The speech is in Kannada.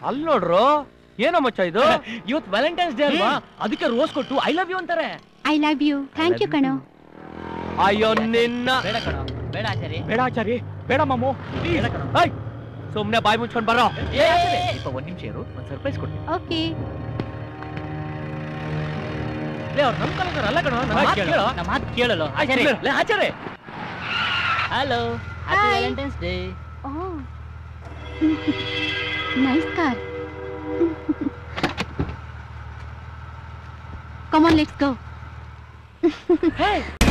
ಅಲ್ಲಿ ನೋಡ್ರು ಏನೋ ಮಚ್ಚ ಇದು ಇವತ್ತು ವ್ಯಾಲೆಂಟೈನ್ಸ್ ಡೇ ಅಲ್ವಾ ಅದಕ್ಕೆ ರೋಸ್ ಕೊಟ್ಟು ಐ ಲವ್ ಯು ಅಂತಾರೆ I love you thank you ಕಣೋ ಅಯ್ಯೋ ನಿನ್ನ ಬೇಡ ಕಣ ಬೇಡ ಆಚಾರಿ ಬೇಡ ಆಚಾರಿ ಬೇಡ ಮಾಮು ಬೇಡ ಕಣ ಏಯ್ ಸುಮ್ನೆ ಬಾಯಿ ಮುಚ್ಕೊಂಡ್ ಬರೋ ಸ್ವಲ್ಪ ಒಂದ್ ನಿಮಿಷ ಇರು ಒಂದ್ ಸರ್ಪ್ರೈಸ್ ಕೊಡ್ತೀನಿ ಓಕೆ ಲೇ ಅವ್ರು ನಮ್ ಕಲಕರ ಅಲ್ಲ ಕಣ ಹಾ, ಕೇಳು. ನಮ್ಮ ಮಾತು ಕೇಳಲ್ಲ ಆಯ್ತು, ಆಚಾರಿ ಕೇಳು. ಲೇ ಆಚಾರಿ hello happy Hi. Valentine's Day oh nice car come on let's go hey